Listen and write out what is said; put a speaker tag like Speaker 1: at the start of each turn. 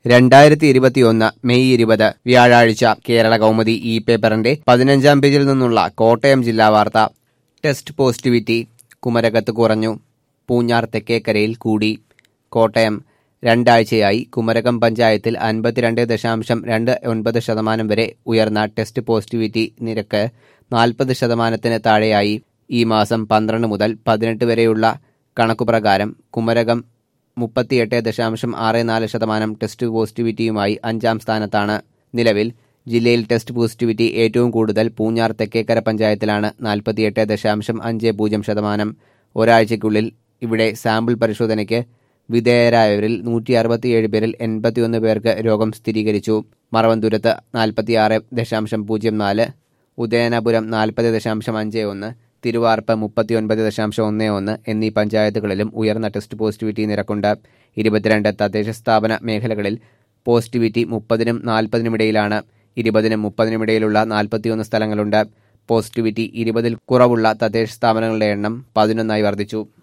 Speaker 1: രണ്ടായിരത്തി ഇരുപത്തിയൊന്ന് മെയ് ഇരുപത് വ്യാഴാഴ്ച കേരള കൗമുദി ഇ പേപ്പറിന്റെ പതിനഞ്ചാം പേജിൽ നിന്നുള്ള കോട്ടയം ജില്ലാ വാർത്ത ടെസ്റ്റ് പോസിറ്റിവിറ്റി കുമരകത്ത് കുറഞ്ഞു പൂഞ്ഞാർ തെക്കേക്കരയിൽ കൂടി കോട്ടയം രണ്ടാഴ്ചയായി കുമരകം പഞ്ചായത്തിൽ അൻപത്തിരണ്ട് ദശാംശം രണ്ട് ഒൻപത് ശതമാനം വരെ ഉയർന്ന ടെസ്റ്റ് പോസിറ്റിവിറ്റി നിരക്ക് നാൽപ്പത് ശതമാനത്തിന് താഴെയായി ഈ മാസം പന്ത്രണ്ട് മുതൽ പതിനെട്ട് വരെയുള്ള കണക്കുപ്രകാരം കുമരകം മുപ്പത്തിയെട്ട് ദശാംശം ആറ് നാല് ശതമാനം ടെസ്റ്റ് പോസിറ്റിവിറ്റിയുമായി അഞ്ചാം സ്ഥാനത്താണ് നിലവിൽ ജില്ലയിൽ ടെസ്റ്റ് പോസിറ്റിവിറ്റി ഏറ്റവും കൂടുതൽ പൂഞ്ഞാർ തെക്കേക്കര പഞ്ചായത്തിലാണ് നാൽപ്പത്തിയെട്ട് ദശാംശം അഞ്ച് പൂജ്യം ശതമാനം ഒരാഴ്ചയ്ക്കുള്ളിൽ ഇവിടെ സാമ്പിൾ പരിശോധനയ്ക്ക് വിധേയരായവരിൽ നൂറ്റി അറുപത്തിയേഴ് പേരിൽ എൺപത്തിയൊന്ന് പേർക്ക് രോഗം സ്ഥിരീകരിച്ചു മറവന്തൂരത്ത് നാൽപ്പത്തിയാറ് ദശാംശം പൂജ്യം നാല് ഉദയനപുരം നാൽപ്പത് ദശാംശം അഞ്ച് ഒന്ന് തിരുവാർപ്പ് മുപ്പത്തിയൊൻപത് ദശാംശം ഒന്ന് ഒന്ന് എന്നീ പഞ്ചായത്തുകളിലും ഉയർന്ന ടെസ്റ്റ് പോസിറ്റിവിറ്റി നിരക്കുണ്ട് ഇരുപത്തിരണ്ട് തദ്ദേശ സ്ഥാപന മേഖലകളിൽ പോസിറ്റിവിറ്റി മുപ്പതിനും നാൽപ്പതിനുമിടയിലാണ് ഇരുപതിനും മുപ്പതിനുമിടയിലുള്ള നാൽപ്പത്തിയൊന്ന് സ്ഥലങ്ങളുണ്ട് പോസിറ്റിവിറ്റി ഇരുപതിൽ കുറവുള്ള തദ്ദേശ സ്ഥാപനങ്ങളുടെ എണ്ണം പതിനൊന്നായി വർദ്ധിച്ചു